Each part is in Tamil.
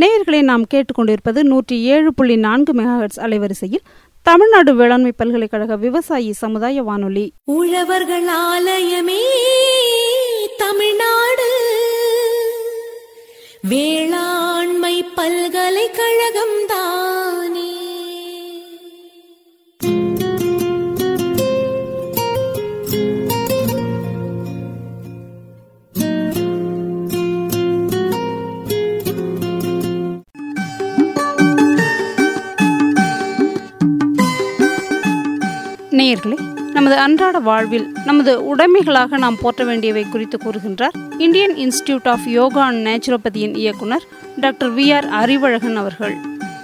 நேயர்களை நாம் கேட்டுக்கொண்டிருப்பது நூற்றி ஏழு புள்ளி நான்கு மெகாஹெட்ஸ் அலைவரிசையில் தமிழ்நாடு வேளாண்மை பல்கலைக்கழக விவசாயி சமுதாய வானொலி உழவர்கள் ஆலயமே தமிழ்நாடு வேளாண்மை பல்கலைக்கழகம் தானே நேயர்களே நமது அன்றாட வாழ்வில் நமது உடைமைகளாக நாம் போற்ற வேண்டியவை குறித்து கூறுகின்றார் Indian Institute of Yoga and நேச்சுரோபதியின் இயக்குனர் டாக்டர் வி ஆர் அறிவழகன் அவர்கள்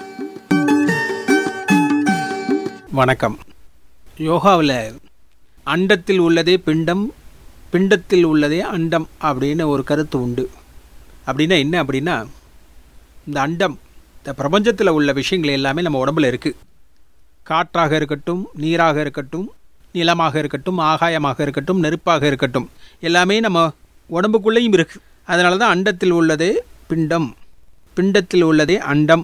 வணக்கம் யோகாவில் அண்டத்தில் உள்ளதே பிண்டம் பிண்டத்தில் உள்ளதே அண்டம் அப்படின்னு ஒரு கருத்து உண்டு அப்படின்னா என்ன அப்படின்னா இந்த அண்டம் இந்த பிரபஞ்சத்தில் உள்ள விஷயங்கள் எல்லாமே நம்ம உடம்புல இருக்குது காற்றாக இருக்கட்டும் நீராக இருக்கட்டும் நிலமாக இருக்கட்டும் ஆகாயமாக இருக்கட்டும் நெருப்பாக இருக்கட்டும் எல்லாமே நம்ம உடம்புக்குள்ளேயும் இருக்குது அதனால தான் அண்டத்தில் உள்ளதே பிண்டம் பிண்டத்தில் உள்ளதே அண்டம்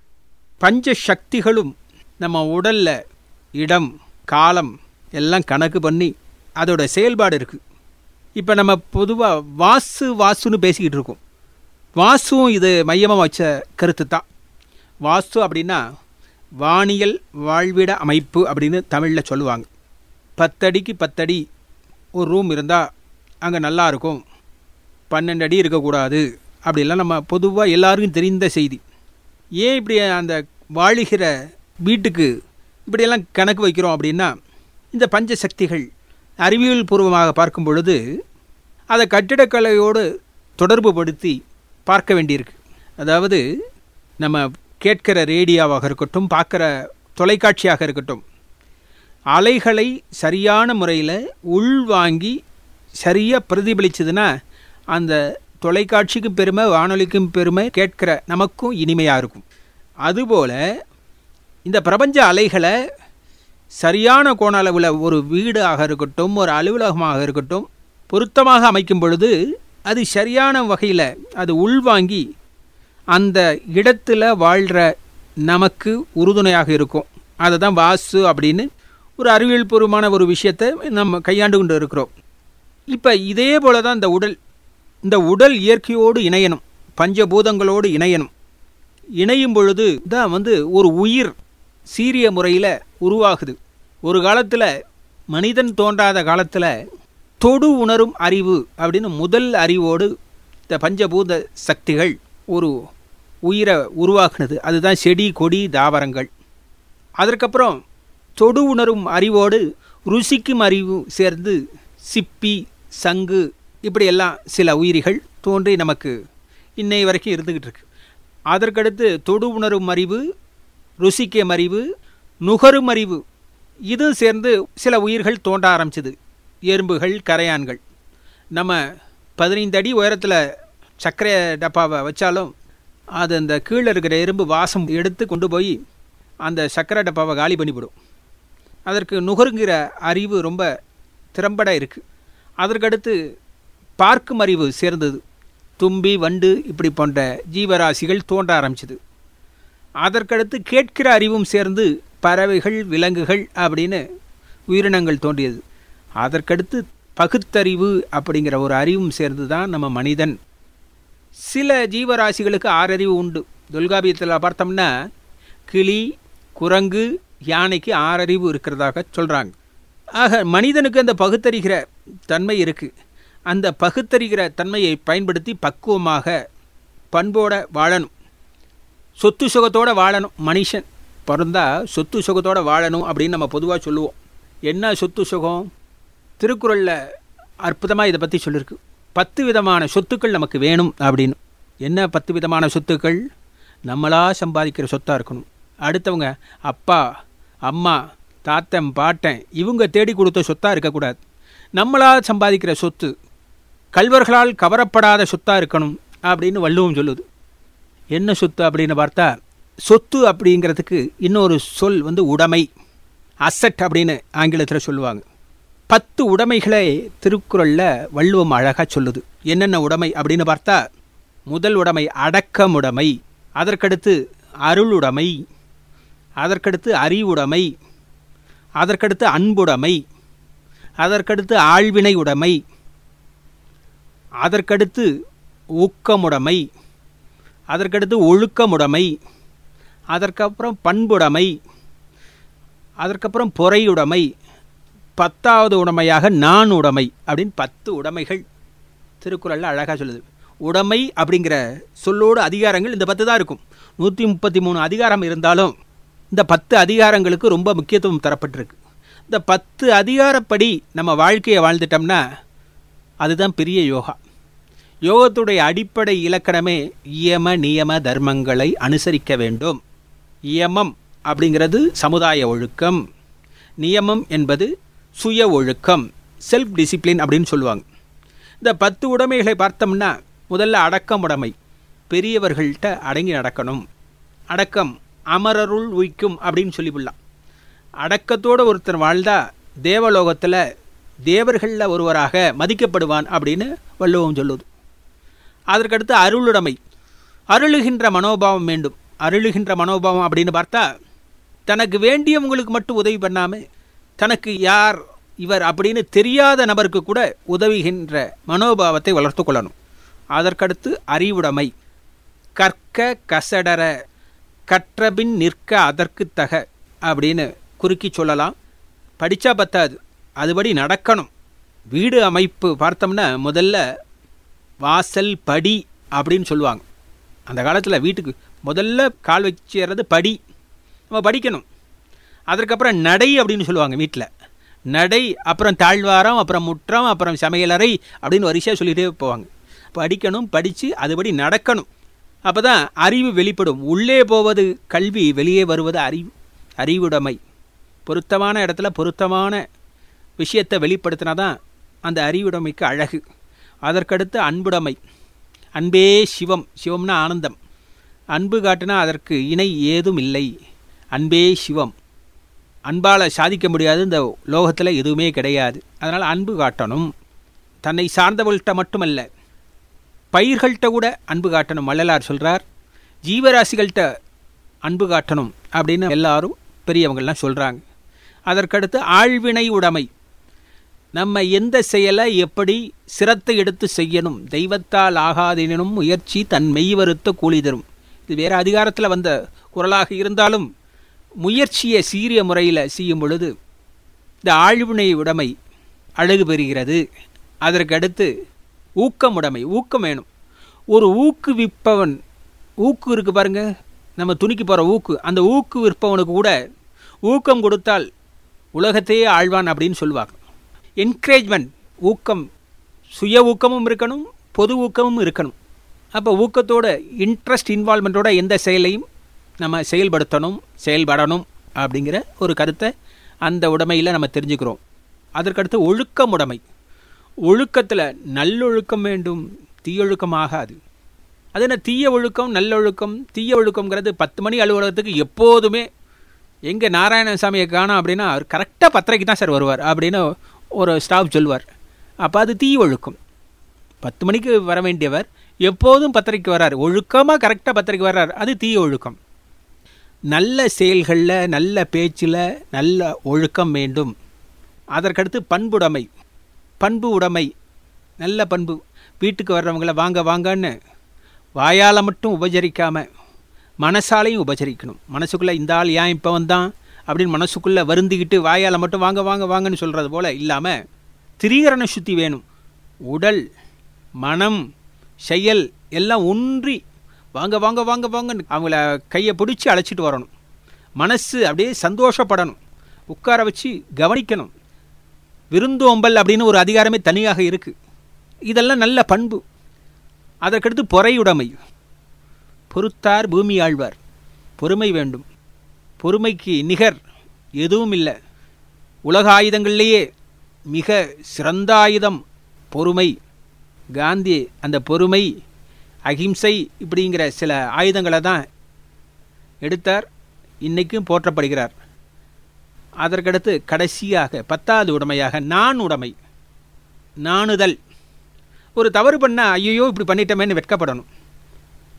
பஞ்ச சக்திகளும் நம்ம உடல்ல இடம் காலம் எல்லாம் கணக்கு பண்ணி அதோட செயல்பாடு இருக்குது இப்போ நம்ம பொதுவாக வாசு வாசுன்னு பேசிக்கிட்டு இருக்கோம் வாசுவும் இது மையமாக வச்ச கருத்து தான் வாஸ்து அப்படின்னா வானியல் வாழ்விட அமைப்பு அப்படின்னு தமிழில் சொல்லுவாங்க பத்தடிக்கு பத்தடி ஒரு ரூம் இருந்தால் அங்கே நல்லா இருக்கும் பன்னெண்டு அடி இருக்கக்கூடாது அப்படிலாம் நம்ம பொதுவாக எல்லாருக்கும் தெரிந்த செய்தி ஏன் இப்படி அந்த வாழுகிற வீட்டுக்கு இப்படியெல்லாம் கணக்கு வைக்கிறோம் அப்படின்னா இந்த பஞ்ச சக்திகள் அறிவியல் பூர்வமாக பார்க்கும் பொழுது அதை கட்டிடக்கலையோடு தொடர்பு படுத்தி பார்க்க வேண்டியிருக்கு அதாவது நம்ம கேட்கிற ரேடியோவாக இருக்கட்டும் பார்க்குற தொலைக்காட்சியாக இருக்கட்டும் அலைகளை சரியான முறையில் உள்வாங்கி சரியாக பிரதிபலிச்சதுன்னா அந்த தொலைக்காட்சிக்கும் பெருமை வானொலிக்கும் பெருமை கேட்கிற நமக்கும் இனிமையாக இருக்கும் அதுபோல் இந்த பிரபஞ்ச அலைகளை சரியான கோண அளவில் ஒரு வீடாக இருக்கட்டும் ஒரு அலுவலகமாக இருக்கட்டும் பொருத்தமாக அமைக்கும் பொழுது அது சரியான வகையில் அது உள்வாங்கி அந்த இடத்துல வாழ்கிற நமக்கு உறுதுணையாக இருக்கும் அதை தான் வாசு அப்படின்னு ஒரு அறிவியல் பூர்வமான ஒரு விஷயத்தை நம்ம கையாண்டு கொண்டு இருக்கிறோம் இப்போ இதே போல தான் இந்த உடல் இந்த உடல் இயற்கையோடு இணையணும் பஞ்சபூதங்களோடு இணையணும் இணையும் பொழுது தான் வந்து ஒரு உயிர் சீரிய முறையில் உருவாகுது ஒரு காலத்தில் மனிதன் தோன்றாத காலத்தில் தொடு உணரும் அறிவு அப்படின்னு முதல் அறிவோடு இந்த பஞ்சபூத சக்திகள் ஒரு உயிரை உருவாக்குனது அதுதான் செடி கொடி தாவரங்கள் அதற்கப்புறம் தொடு உணரும் அறிவோடு ருசிக்கும் அறிவு சேர்ந்து சிப்பி சங்கு இப்படியெல்லாம் சில உயிரிகள் தோன்றி நமக்கு இன்னை வரைக்கும் இருந்துக்கிட்டு இருக்கு அதற்கடுத்து தொடு உணரும் அறிவு ருசிக்கும் அறிவு நுகரும் அறிவு இது சேர்ந்து சில உயிர்கள் தோன்ற ஆரம்பிச்சது எறும்புகள் கரையான்கள் நம்ம பதினைந்து அடி உயரத்தில் சர்க்கரை டப்பாவை வச்சாலும் அது அந்த கீழே இருக்கிற எறும்பு வாசம் எடுத்து கொண்டு போய் அந்த சர்க்கரை டப்பாவை காலி பண்ணிவிடும் அதற்கு நுகருங்கிற அறிவு ரொம்ப திறம்பட இருக்குது அதற்கடுத்து பார்க்கும் அறிவு சேர்ந்தது தும்பி வண்டு இப்படி போன்ற ஜீவராசிகள் தோன்ற ஆரம்பிச்சது அதற்கடுத்து கேட்கிற அறிவும் சேர்ந்து பறவைகள் விலங்குகள் அப்படின்னு உயிரினங்கள் தோன்றியது அதற்கடுத்து பகுத்தறிவு அப்படிங்கிற ஒரு அறிவும் சேர்ந்து தான் நம்ம மனிதன் சில ஜீவராசிகளுக்கு ஆறறிவு உண்டு தொல்காபியத்தில் பார்த்தோம்னா கிளி குரங்கு யானைக்கு ஆறறிவு இருக்கிறதாக சொல்கிறாங்க ஆக மனிதனுக்கு அந்த பகுத்தறிகிற தன்மை இருக்குது அந்த பகுத்தறிகிற தன்மையை பயன்படுத்தி பக்குவமாக பண்போட வாழணும் சொத்து சுகத்தோடு வாழணும் மனுஷன் பிறந்தா சொத்து சுகத்தோடு வாழணும் அப்படின்னு நம்ம பொதுவாக சொல்லுவோம் என்ன சொத்து சுகம் திருக்குறளில் அற்புதமாக இதை பற்றி சொல்லியிருக்கு பத்து விதமான சொத்துக்கள் நமக்கு வேணும் அப்படின்னு என்ன பத்து விதமான சொத்துக்கள் நம்மளா சம்பாதிக்கிற சொத்தாக இருக்கணும் அடுத்தவங்க அப்பா அம்மா தாத்தன் பாட்டன் இவங்க தேடி கொடுத்த சொத்தாக இருக்கக்கூடாது நம்மளா சம்பாதிக்கிற சொத்து கல்வர்களால் கவரப்படாத சொத்தாக இருக்கணும் அப்படின்னு வள்ளுவம் சொல்லுது என்ன சொத்து அப்படின்னு பார்த்தா சொத்து அப்படிங்கிறதுக்கு இன்னொரு சொல் வந்து உடைமை அசட் அப்படின்னு ஆங்கிலத்தில் சொல்லுவாங்க பத்து உடைமைகளை திருக்குறளில் வள்ளுவம் அழகாக சொல்லுது என்னென்ன உடைமை அப்படின்னு பார்த்தா முதல் உடைமை அடக்கமுடைமை அதற்கடுத்து அருளுடைமை அதற்கடுத்து அறிவுடைமை அதற்கடுத்து அன்புடைமை அதற்கடுத்து ஆழ்வினை உடைமை அதற்கடுத்து ஊக்கமுடைமை அதற்கடுத்து ஒழுக்கமுடைமை அதற்கப்புறம் பண்புடைமை அதற்கப்புறம் பொறையுடைமை பத்தாவது உடைமையாக நான் உடைமை அப்படின்னு பத்து உடைமைகள் திருக்குறளில் அழகாக சொல்லுது உடைமை அப்படிங்கிற சொல்லோடு அதிகாரங்கள் இந்த பத்து தான் இருக்கும் நூற்றி முப்பத்தி மூணு அதிகாரம் இருந்தாலும் இந்த பத்து அதிகாரங்களுக்கு ரொம்ப முக்கியத்துவம் தரப்பட்டிருக்கு இந்த பத்து அதிகாரப்படி நம்ம வாழ்க்கையை வாழ்ந்துட்டோம்னா அதுதான் பெரிய யோகா யோகத்துடைய அடிப்படை இலக்கணமே இயம நியம தர்மங்களை அனுசரிக்க வேண்டும் இயமம் அப்படிங்கிறது சமுதாய ஒழுக்கம் நியமம் என்பது சுய ஒழுக்கம் செல்ஃப் டிசிப்ளின் அப்படின்னு சொல்லுவாங்க இந்த பத்து உடைமைகளை பார்த்தோம்னா முதல்ல அடக்கம் உடைமை பெரியவர்கள்ட்ட அடங்கி நடக்கணும் அடக்கம் அமரருள் உய்க்கும் அப்படின்னு சொல்லிவிடலாம் அடக்கத்தோடு ஒருத்தர் வாழ்ந்தா தேவலோகத்தில் தேவர்களில் ஒருவராக மதிக்கப்படுவான் அப்படின்னு வள்ளுவம் சொல்லுது அதற்கடுத்து அருளுடைமை அருளுகின்ற மனோபாவம் வேண்டும் அருளுகின்ற மனோபாவம் அப்படின்னு பார்த்தா தனக்கு வேண்டியவங்களுக்கு மட்டும் உதவி பண்ணாமல் தனக்கு யார் இவர் அப்படின்னு தெரியாத நபருக்கு கூட உதவுகின்ற மனோபாவத்தை வளர்த்து கொள்ளணும் அதற்கடுத்து அறிவுடைமை கற்க கசடர கற்றபின் நிற்க அதற்கு தக அப்படின்னு குறுக்கி சொல்லலாம் படித்தா பத்தாது அதுபடி நடக்கணும் வீடு அமைப்பு பார்த்தோம்னா முதல்ல வாசல் படி அப்படின்னு சொல்லுவாங்க அந்த காலத்தில் வீட்டுக்கு முதல்ல கால் வச்சுறது படி நம்ம படிக்கணும் அதற்கப்புறம் நடை அப்படின்னு சொல்லுவாங்க வீட்டில் நடை அப்புறம் தாழ்வாரம் அப்புறம் முற்றம் அப்புறம் சமையலறை அப்படின்னு வரிசையாக சொல்லிகிட்டே போவாங்க படிக்கணும் படித்து அதுபடி நடக்கணும் அப்போ தான் அறிவு வெளிப்படும் உள்ளே போவது கல்வி வெளியே வருவது அறிவு அறிவுடைமை பொருத்தமான இடத்துல பொருத்தமான விஷயத்தை வெளிப்படுத்தினா தான் அந்த அறிவுடைமைக்கு அழகு அதற்கடுத்து அன்புடைமை அன்பே சிவம் சிவம்னா ஆனந்தம் அன்பு காட்டினா அதற்கு இணை ஏதும் இல்லை அன்பே சிவம் அன்பால் சாதிக்க முடியாது இந்த லோகத்தில் எதுவுமே கிடையாது அதனால் அன்பு காட்டணும் தன்னை சார்ந்தவர்கள்ட்ட மட்டுமல்ல பயிர்கள்ட்ட கூட அன்பு காட்டணும் வள்ளலார் சொல்கிறார் ஜீவராசிகள்கிட்ட அன்பு காட்டணும் அப்படின்னு எல்லாரும் பெரியவங்கள்லாம் சொல்கிறாங்க அதற்கடுத்து ஆழ்வினை உடைமை நம்ம எந்த செயலை எப்படி சிரத்தை எடுத்து செய்யணும் தெய்வத்தால் ஆகாதெனும் முயற்சி தன் மெய் வருத்த கூலி தரும் இது வேறு அதிகாரத்தில் வந்த குரலாக இருந்தாலும் முயற்சியை சீரிய முறையில் செய்யும் பொழுது இந்த ஆழ்வினை உடைமை அழகு பெறுகிறது அதற்கடுத்து ஊக்கமுடைமை ஊக்கம் வேணும் ஒரு ஊக்குவிப்பவன் ஊக்கு இருக்கு பாருங்க நம்ம துணிக்கு போகிற ஊக்கு அந்த ஊக்கு விற்பவனுக்கு கூட ஊக்கம் கொடுத்தால் உலகத்தையே ஆழ்வான் அப்படின்னு சொல்லுவாங்க என்கரேஜ்மெண்ட் ஊக்கம் சுய ஊக்கமும் இருக்கணும் பொது ஊக்கமும் இருக்கணும் அப்போ ஊக்கத்தோட இன்ட்ரெஸ்ட் இன்வால்மெண்ட்டோட எந்த செயலையும் நம்ம செயல்படுத்தணும் செயல்படணும் அப்படிங்கிற ஒரு கருத்தை அந்த உடைமையில் நம்ம தெரிஞ்சுக்கிறோம் அதற்கடுத்து ஒழுக்கம் உடைமை ஒழுக்கத்தில் நல்லொழுக்கம் வேண்டும் தீயொழுக்கம் ஆகாது அது என்ன தீய ஒழுக்கம் நல்லொழுக்கம் தீய ஒழுக்கம்ங்கிறது பத்து மணி அலுவலகத்துக்கு எப்போதுமே எங்கே நாராயணசாமியை காணோம் அப்படின்னா அவர் கரெக்டாக பத்தரைக்கு தான் சார் வருவார் அப்படின்னு ஒரு ஸ்டாஃப் சொல்வார் அப்போ அது தீய ஒழுக்கம் பத்து மணிக்கு வர வேண்டியவர் எப்போதும் பத்தரைக்கு வர்றார் ஒழுக்கமாக கரெக்டாக பத்தரைக்கு வர்றார் அது தீய ஒழுக்கம் நல்ல செயல்களில் நல்ல பேச்சில் நல்ல ஒழுக்கம் வேண்டும் அதற்கடுத்து பண்புடைமை பண்பு உடைமை நல்ல பண்பு வீட்டுக்கு வர்றவங்கள வாங்க வாங்கன்னு வாயால் மட்டும் உபச்சரிக்காமல் மனசாலையும் உபச்சரிக்கணும் மனசுக்குள்ளே இந்த ஆள் ஏன் இப்போ வந்தான் அப்படின்னு மனசுக்குள்ளே வருந்திக்கிட்டு வாயால் மட்டும் வாங்க வாங்க வாங்கன்னு சொல்கிறது போல் இல்லாமல் திரீகரண சுத்தி வேணும் உடல் மனம் செயல் எல்லாம் ஒன்றி வாங்க வாங்க வாங்க வாங்கன்னு அவங்கள கையை பிடிச்சி அழைச்சிட்டு வரணும் மனசு அப்படியே சந்தோஷப்படணும் உட்கார வச்சு கவனிக்கணும் விருந்தோம்பல் அப்படின்னு ஒரு அதிகாரமே தனியாக இருக்குது இதெல்லாம் நல்ல பண்பு அதற்கடுத்து பொறையுடைமை பொறுத்தார் பூமி ஆழ்வார் பொறுமை வேண்டும் பொறுமைக்கு நிகர் எதுவும் இல்லை உலக ஆயுதங்கள்லேயே மிக சிறந்த ஆயுதம் பொறுமை காந்தி அந்த பொறுமை அகிம்சை இப்படிங்கிற சில ஆயுதங்களை தான் எடுத்தார் இன்றைக்கும் போற்றப்படுகிறார் அதற்கடுத்து கடைசியாக பத்தாவது உடைமையாக நான் உடைமை நாணுதல் ஒரு தவறு பண்ணால் ஐயோ இப்படி பண்ணிட்டோமேன்னு வெட்கப்படணும்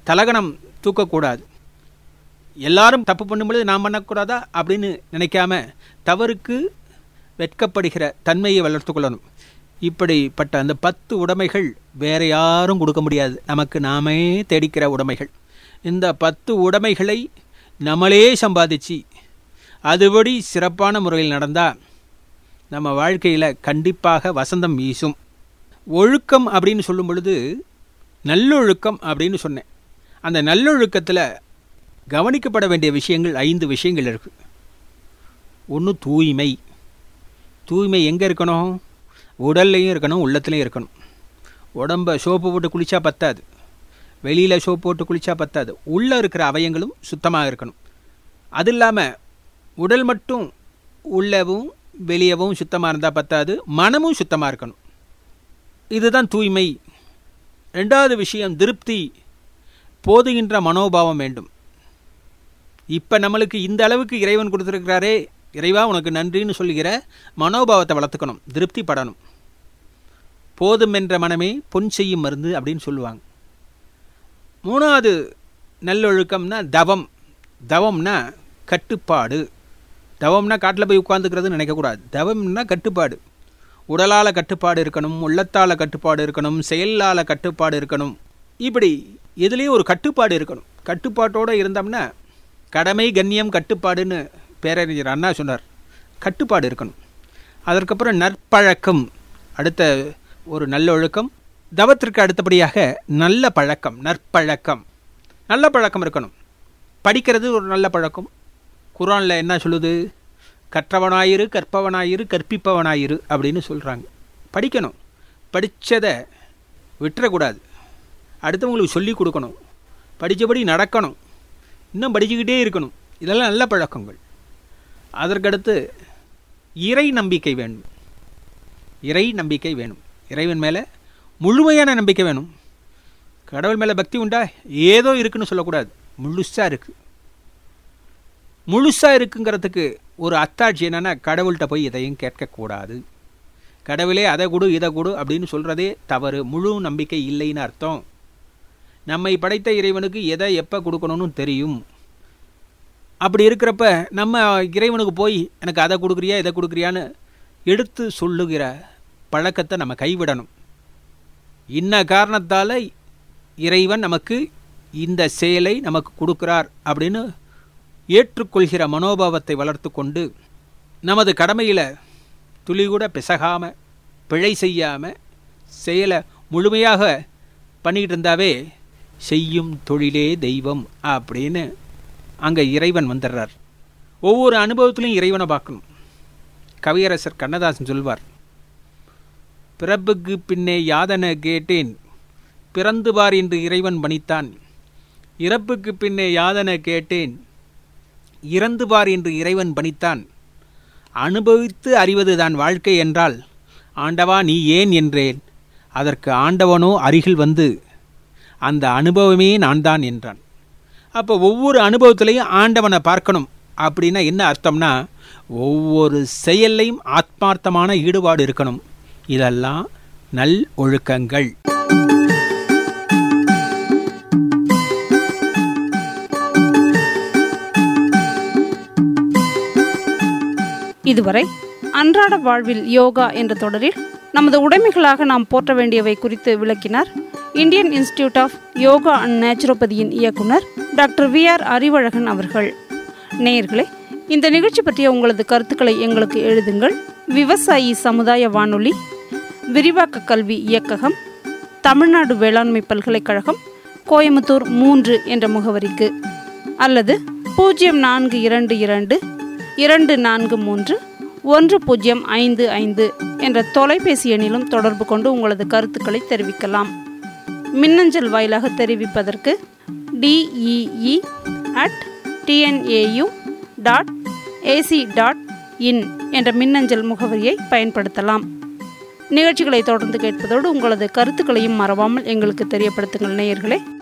தலகணம் தூக்கக்கூடாது எல்லாரும் தப்பு பண்ணும்பொழுது நாம் பண்ணக்கூடாதா அப்படின்னு நினைக்காம தவறுக்கு வெட்கப்படுகிற தன்மையை வளர்த்து கொள்ளணும் இப்படிப்பட்ட அந்த பத்து உடைமைகள் வேற யாரும் கொடுக்க முடியாது நமக்கு நாமே தேடிக்கிற உடைமைகள் இந்த பத்து உடைமைகளை நம்மளே சம்பாதிச்சு அதுபடி சிறப்பான முறையில் நடந்தால் நம்ம வாழ்க்கையில் கண்டிப்பாக வசந்தம் வீசும் ஒழுக்கம் அப்படின்னு சொல்லும் பொழுது நல்லொழுக்கம் அப்படின்னு சொன்னேன் அந்த நல்லொழுக்கத்தில் கவனிக்கப்பட வேண்டிய விஷயங்கள் ஐந்து விஷயங்கள் இருக்குது ஒன்று தூய்மை தூய்மை எங்கே இருக்கணும் உடல்லையும் இருக்கணும் உள்ளத்துலேயும் இருக்கணும் உடம்ப சோப்பு போட்டு குளித்தா பத்தாது வெளியில் சோப்பு போட்டு குளித்தா பத்தாது உள்ளே இருக்கிற அவயங்களும் சுத்தமாக இருக்கணும் அது இல்லாமல் உடல் மட்டும் உள்ளவும் வெளியவும் சுத்தமாக இருந்தால் பத்தாது மனமும் சுத்தமாக இருக்கணும் இதுதான் தூய்மை ரெண்டாவது விஷயம் திருப்தி போதுகின்ற மனோபாவம் வேண்டும் இப்போ நம்மளுக்கு இந்த அளவுக்கு இறைவன் கொடுத்துருக்கிறாரே இறைவா உனக்கு நன்றின்னு சொல்லுகிற மனோபாவத்தை வளர்த்துக்கணும் திருப்தி படணும் போதும் என்ற மனமே பொன் செய்யும் மருந்து அப்படின்னு சொல்லுவாங்க மூணாவது நல்லொழுக்கம்னா தவம் தவம்னா கட்டுப்பாடு தவம்னா காட்டில் போய் உட்காந்துக்கிறதுன்னு நினைக்கக்கூடாது தவம்னா கட்டுப்பாடு உடலால் கட்டுப்பாடு இருக்கணும் உள்ளத்தால் கட்டுப்பாடு இருக்கணும் செயலால் கட்டுப்பாடு இருக்கணும் இப்படி எதுலேயும் ஒரு கட்டுப்பாடு இருக்கணும் கட்டுப்பாட்டோடு இருந்தோம்னா கடமை கண்ணியம் கட்டுப்பாடுன்னு பேரறிஞர் அண்ணா சொன்னார் கட்டுப்பாடு இருக்கணும் அதற்கப்புறம் நற்பழக்கம் அடுத்த ஒரு நல்ல ஒழுக்கம் தவத்திற்கு அடுத்தபடியாக நல்ல பழக்கம் நற்பழக்கம் நல்ல பழக்கம் இருக்கணும் படிக்கிறது ஒரு நல்ல பழக்கம் குரானில் என்ன சொல்லுது கற்றவனாயிரு கற்பவனாயிரு கற்பிப்பவனாயிரு அப்படின்னு சொல்கிறாங்க படிக்கணும் படித்ததை விட்டுறக்கூடாது அடுத்தவங்களுக்கு சொல்லி கொடுக்கணும் படித்தபடி நடக்கணும் இன்னும் படிச்சுக்கிட்டே இருக்கணும் இதெல்லாம் நல்ல பழக்கங்கள் அதற்கடுத்து இறை நம்பிக்கை வேணும் இறை நம்பிக்கை வேணும் இறைவன் மேலே முழுமையான நம்பிக்கை வேணும் கடவுள் மேலே பக்தி உண்டா ஏதோ இருக்குன்னு சொல்லக்கூடாது முழுசாக இருக்குது முழுசாக இருக்குங்கிறதுக்கு ஒரு அத்தாட்சி என்னென்னா கடவுள்கிட்ட போய் இதையும் கேட்கக்கூடாது கடவுளே அதை கொடு இதை கொடு அப்படின்னு சொல்கிறதே தவறு முழு நம்பிக்கை இல்லைன்னு அர்த்தம் நம்மை படைத்த இறைவனுக்கு எதை எப்போ கொடுக்கணும்னு தெரியும் அப்படி இருக்கிறப்ப நம்ம இறைவனுக்கு போய் எனக்கு அதை கொடுக்குறியா இதை கொடுக்குறியான்னு எடுத்து சொல்லுகிற பழக்கத்தை நம்ம கைவிடணும் இன்ன காரணத்தால் இறைவன் நமக்கு இந்த செயலை நமக்கு கொடுக்கிறார் அப்படின்னு ஏற்றுக்கொள்கிற மனோபாவத்தை வளர்த்து கொண்டு நமது கடமையில் துளி கூட பிசகாமல் பிழை செய்யாமல் செயலை முழுமையாக பண்ணிக்கிட்டு இருந்தாவே செய்யும் தொழிலே தெய்வம் அப்படின்னு அங்கே இறைவன் வந்துடுறார் ஒவ்வொரு அனுபவத்திலையும் இறைவனை பார்க்கணும் கவியரசர் கண்ணதாசன் சொல்வார் பிறப்புக்கு பின்னே யாதன கேட்டேன் பிறந்து பார் என்று இறைவன் பணித்தான் இறப்புக்கு பின்னே யாதன கேட்டேன் இறந்து பார் என்று இறைவன் பணித்தான் அனுபவித்து அறிவதுதான் வாழ்க்கை என்றால் ஆண்டவா நீ ஏன் என்றேன் அதற்கு ஆண்டவனோ அருகில் வந்து அந்த அனுபவமே நான் தான் என்றான் அப்போ ஒவ்வொரு அனுபவத்திலையும் ஆண்டவனை பார்க்கணும் அப்படின்னா என்ன அர்த்தம்னா ஒவ்வொரு செயல்லையும் ஆத்மார்த்தமான ஈடுபாடு இருக்கணும் இதெல்லாம் நல் ஒழுக்கங்கள் இதுவரை அன்றாட வாழ்வில் யோகா என்ற தொடரில் நமது உடைமைகளாக நாம் போற்ற வேண்டியவை குறித்து விளக்கினார் Indian Institute of Yoga and நேச்சுரோபதியின் இயக்குனர் டாக்டர் வி ஆர் அறிவழகன் அவர்கள் நேயர்களே இந்த நிகழ்ச்சி பற்றிய உங்களது கருத்துக்களை எங்களுக்கு எழுதுங்கள் விவசாயி சமுதாய வானொலி விரிவாக்க கல்வி இயக்ககம் தமிழ்நாடு வேளாண்மை பல்கலைக்கழகம் கோயம்புத்தூர் மூன்று என்ற முகவரிக்கு அல்லது பூஜ்ஜியம் நான்கு இரண்டு இரண்டு இரண்டு நான்கு மூன்று ஒன்று பூஜ்ஜியம் ஐந்து ஐந்து என்ற தொலைபேசி எண்ணிலும் தொடர்பு கொண்டு உங்களது கருத்துக்களை தெரிவிக்கலாம் மின்னஞ்சல் வாயிலாக தெரிவிப்பதற்கு dee at TNAU dot AC dot in என்ற மின்னஞ்சல் முகவரியை பயன்படுத்தலாம் நிகழ்ச்சிகளை தொடர்ந்து கேட்பதோடு உங்களது கருத்துக்களையும் மறவாமல் எங்களுக்கு தெரியப்படுத்துங்கள் நேயர்களே